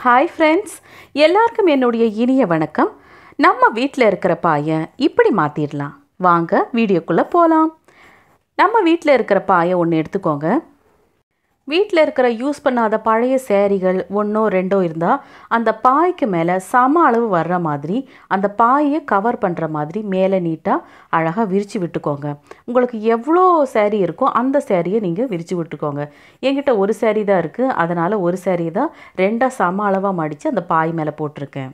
hi friends எல்லாருக்கும் என்னுடைய இனிய வணக்கம் நம்ம வீட்டில் இருக்கிற பாயை இப்படி மாற்றிடலாம் வாங்க வீடியோக்குள்ளே போகலாம் நம்ம வீட்டில் இருக்கிற பாயை ஒன்று எடுத்துக்கோங்க வீட்டில் இருக்கிற யூஸ் பண்ணாத பழைய சேரீகள் ஒன்றோ ரெண்டோ இருந்தால் அந்த பாய்க்கு மேலே சம அளவு வர்ற மாதிரி அந்த பாயை கவர் பண்ணுற மாதிரி மேலே நீட்டாக அழகாக விரித்து விட்டுக்கோங்க உங்களுக்கு எவ்வளோ சேரீ இருக்கோ அந்த சேரீயை நீங்கள் விரித்து விட்டுக்கோங்க என்கிட்ட ஒரு சேரீ தான் இருக்குது அதனால் ஒரு சேரீ தான் ரெண்டாக சம அளவாக மடித்து அந்த பாய் மேலே போட்டிருக்கேன்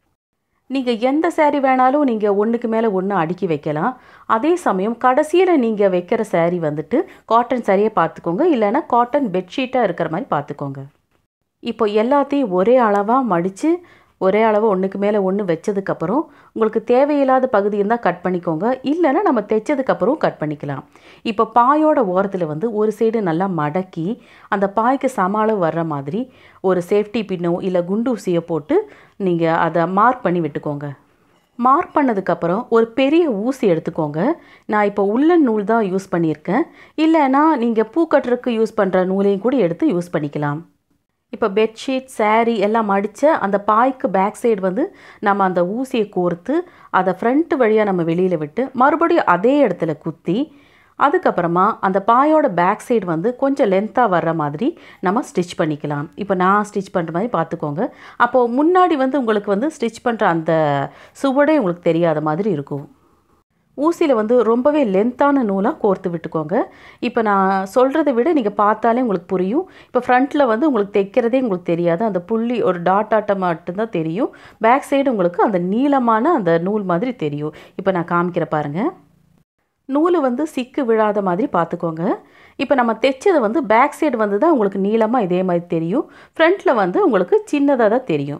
நீங்கள் எந்த சேரீ வேணாலும் நீங்கள் ஒன்றுக்கு மேலே ஒன்று அடுக்கி வைக்கலாம் அதே சமயம் கடைசியில் நீங்கள் வைக்கிற சேரீ வந்துட்டு காட்டன் சாரியை பார்த்துக்கோங்க இல்லைன்னா காட்டன் பெட்ஷீட்டாக இருக்கிற மாதிரி பார்த்துக்கோங்க இப்போ எல்லாத்தையும் ஒரே அளவாக மடித்து ஒரே அளவு ஒன்றுக்கு மேலே ஒன்று வச்சதுக்கப்புறம் உங்களுக்கு தேவையில்லாத பகுதி இருந்தால் கட் பண்ணிக்கோங்க இல்லைன்னா நம்ம தைச்சதுக்கப்புறம் கட் பண்ணிக்கலாம் இப்போ பாயோட ஓரத்தில் வந்து ஒரு சைடு நல்லா மடக்கி அந்த பாய்க்கு சம அளவு வர்ற மாதிரி ஒரு சேஃப்டி பின்னோ இல்லை குண்டூசியை போட்டு நீங்கள் அதை மார்க் பண்ணி விட்டுக்கோங்க மார்க் பண்ணதுக்கப்புறம் ஒரு பெரிய ஊசி எடுத்துக்கோங்க நான் இப்போ உள்ளன் நூல் தான் யூஸ் பண்ணியிருக்கேன் இல்லைன்னா நீங்கள் பூ கட்டுறதுக்கு யூஸ் பண்ணுற நூலையும் கூட எடுத்து யூஸ் பண்ணிக்கலாம் இப்போ பெட்ஷீட் saree எல்லாம் மடித்த அந்த பாய்க்கு பேக் சைடு வந்து நம்ம அந்த ஊசியை கோர்த்து அதை ஃப்ரண்ட் வழியாக நம்ம வெளியில் விட்டு மறுபடியும் அதே இடத்துல குத்தி அதுக்கப்புறமா அந்த பாயோட பேக் சைடு வந்து கொஞ்சம் லென்த்தாக வர்ற மாதிரி நம்ம ஸ்டிச் பண்ணிக்கலாம் இப்போ நான் ஸ்டிச் பண்ணுற மாதிரி பார்த்துக்கோங்க அப்போது முன்னாடி வந்து உங்களுக்கு வந்து ஸ்டிச் பண்ணுற அந்த சுவடே உங்களுக்கு தெரியாத மாதிரி இருக்கும் ஊசியில் வந்து ரொம்பவே லென்த்தான நூலாக கோர்த்து விட்டுக்கோங்க இப்போ நான் சொல்கிறத விட நீங்கள் பார்த்தாலே உங்களுக்கு புரியும் இப்போ ஃப்ரண்ட்டில் வந்து உங்களுக்கு தைக்கிறதே உங்களுக்கு தெரியாது அந்த புள்ளி ஒரு டாட் ஆட்டம் மட்டும்தான் தெரியும் பேக் சைடு உங்களுக்கு அந்த நீளமான அந்த நூல் மாதிரி தெரியும் இப்போ நான் காமிக்கிற பாருங்கள் நூல் வந்து சிக்கு விழாத மாதிரி பார்த்துக்கோங்க இப்போ நம்ம தைச்சது வந்து பேக் சைடு வந்து தான் உங்களுக்கு நீளமாக இதே மாதிரி தெரியும் ஃப்ரண்ட்டில் வந்து உங்களுக்கு சின்னதாக தான் தெரியும்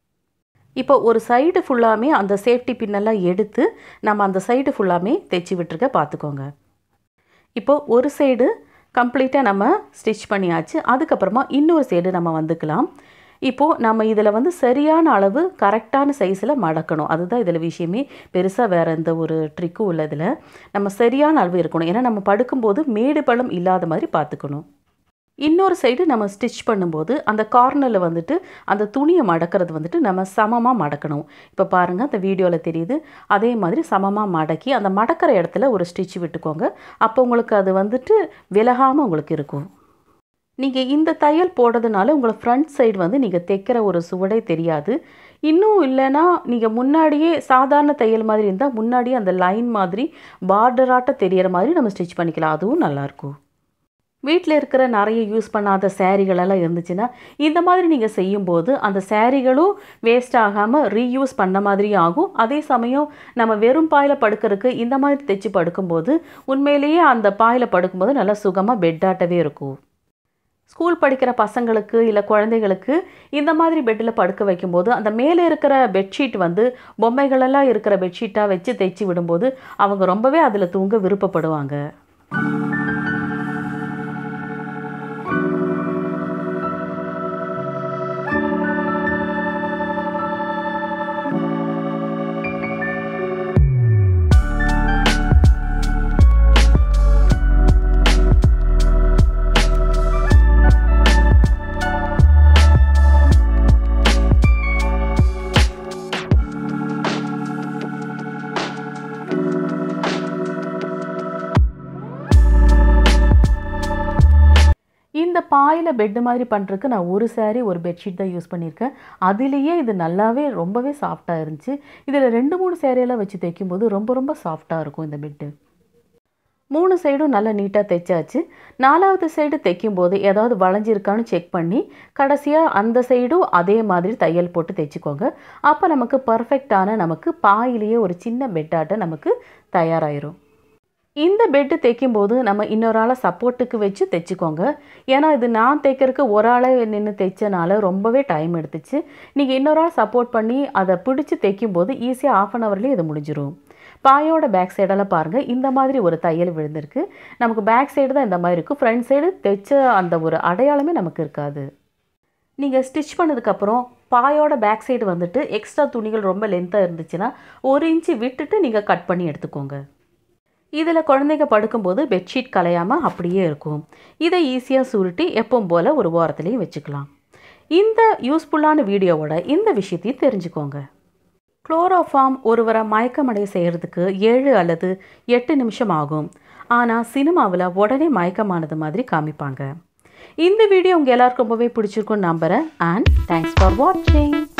இப்போ ஒரு சைடு ஃபுல்லாமே அந்த சேஃப்டி பின்னெல்லாம் எடுத்து நம்ம அந்த சைடு ஃபுல்லாமே தைச்சி விட்டுருக்க பார்த்துக்கோங்க இப்போது ஒரு சைடு கம்ப்ளீட்டாக நம்ம ஸ்டிச் பண்ணியாச்சு அதுக்கப்புறமா இன்னொரு சைடு நம்ம வந்துக்கலாம் இப்போது நம்ம இதில் வந்து சரியான அளவு கரெக்டான சைஸில் மடக்கணும் அதுதான் இதில் விஷயமே பெருசாக வேறு எந்த ஒரு ட்ரிக்கும் இல்லை இதில் நம்ம சரியான அளவு இருக்கணும் ஏன்னா நம்ம படுக்கும்போது மேடு பள்ளம் இல்லாத மாதிரி பார்த்துக்கணும் இன்னொரு சைடு நம்ம ஸ்டிச் பண்ணும்போது அந்த கார்னரில் வந்துட்டு அந்த துணியை மடக்கிறது வந்துட்டு நம்ம சமமாக மடக்கணும் இப்போ பாருங்கள் அந்த வீடியோவில் தெரியுது அதே மாதிரி சமமாக மடக்கி அந்த மடக்கிற இடத்துல ஒரு ஸ்டிச் விட்டுக்கோங்க அப்போ உங்களுக்கு அது வந்துட்டு விலகாமல் உங்களுக்கு இருக்கும் நீங்கள் இந்த தையல் போடுறதுனால உங்களை ஃப்ரண்ட் சைடு வந்து நீங்கள் தைக்கிற ஒரு சுவடே தெரியாது இன்னும் இல்லைன்னா நீங்கள் முன்னாடியே சாதாரண தையல் மாதிரி இருந்தால் முன்னாடியே அந்த லைன் மாதிரி பார்டராட்ட தெரியற மாதிரி நம்ம ஸ்டிச் பண்ணிக்கலாம் அதுவும் நல்லாயிருக்கும் வீட்டில் இருக்கிற நிறைய யூஸ் பண்ணாத சேரீகளெல்லாம் இருந்துச்சுன்னா இந்த மாதிரி நீங்கள் செய்யும்போது அந்த சேரீகளும் வேஸ்ட் ஆகாமல் ரீயூஸ் பண்ண மாதிரியும் ஆகும் அதே சமயம் நம்ம வெறும் பாயில் படுக்கிறதுக்கு இந்த மாதிரி தைச்சு படுக்கும்போது உண்மையிலேயே அந்த பாயில் படுக்கும்போது நல்லா சுகமாக பெட்டாட்டவே இருக்கும் ஸ்கூல் படிக்கிற பசங்களுக்கு இல்லை குழந்தைகளுக்கு இந்த மாதிரி பெட்டில் படுக்க வைக்கும்போது அந்த மேலே இருக்கிற பெட்ஷீட் வந்து பொம்மைகளெல்லாம் இருக்கிற பெட்ஷீட்டாக வச்சு தைச்சி விடும்போது அவங்க ரொம்பவே அதில் தூங்க விருப்பப்படுவாங்க இந்த பாயில் பெட்டு மாதிரி பண்ணுறதுக்கு நான் ஒரு saree ஒரு பெட்ஷீட் தான் யூஸ் பண்ணியிருக்கேன் அதுலேயே இது நல்லாவே ரொம்பவே சாஃப்டாக இருந்துச்சு இதில் ரெண்டு மூணு சேரீயெல்லாம் வச்சு தைக்கும்போது ரொம்ப ரொம்ப சாஃப்டாக இருக்கும் இந்த பெட்டு மூணு சைடும் நல்லா நீட்டாக தைச்சாச்சு நாலாவது சைடு தைக்கும்போது ஏதாவது வளைஞ்சிருக்கான்னு செக் பண்ணி கடைசியாக அந்த சைடும் அதே மாதிரி தையல் போட்டு தைச்சிக்கோங்க அப்போ நமக்கு பர்ஃபெக்டான நமக்கு பாயிலேயே ஒரு சின்ன பெட்டாட்ட நமக்கு தயாராயிரும் இந்த பெட்டு தைக்கும்போது நம்ம இன்னொரு ஆளை சப்போர்ட்டுக்கு வச்சு தைச்சிக்கோங்க ஏன்னா இது நான் தைக்கிறதுக்கு ஒரு ஆளே நின்று தைச்சனால ரொம்பவே டைம் எடுத்துச்சு நீங்கள் இன்னொரு ஆள் சப்போர்ட் பண்ணி அதை பிடிச்சி தைக்கும்போது ஈஸியாக ஆஃப் அன் ஹவர்லேயே இது முடிஞ்சிரும் பாயோட பேக் சைடெல்லாம் பாருங்கள் இந்த மாதிரி ஒரு தையல் விழுந்திருக்கு நமக்கு பேக் சைடு தான் இந்த மாதிரி இருக்கும் ஃப்ரண்ட் சைடு தைச்ச அந்த ஒரு அடையாளமே நமக்கு இருக்காது நீங்கள் ஸ்டிச் பண்ணதுக்கப்புறம் பாயோட பேக் சைடு வந்துட்டு எக்ஸ்ட்ரா துணிகள் ரொம்ப லென்த்தாக இருந்துச்சுன்னா ஒரு இன்ச்சு விட்டுட்டு நீங்கள் கட் பண்ணி எடுத்துக்கோங்க இதில் குழந்தைங்க படுக்கும்போது பெட்ஷீட் கலையாமல் அப்படியே இருக்கும் இதை ஈஸியாக சுருட்டி எப்பவும் போல் ஒரு ஓரத்துலேயும் வச்சுக்கலாம் இந்த யூஸ்ஃபுல்லான வீடியோவோட இந்த விஷயத்தையும் தெரிஞ்சுக்கோங்க குளோரோஃபார்ம் ஒருவரை மயக்கமடைய செய்கிறதுக்கு ஏழு அல்லது எட்டு நிமிஷம் ஆகும் ஆனால் சினிமாவில் உடனே மயக்கமானது மாதிரி காமிப்பாங்க இந்த வீடியோ உங்கள் எல்லாருக்கும் ரொம்பவே பிடிச்சிருக்கும்னு நம்புகிறேன் அண்ட் தேங்க்ஸ் ஃபார் வாட்சிங்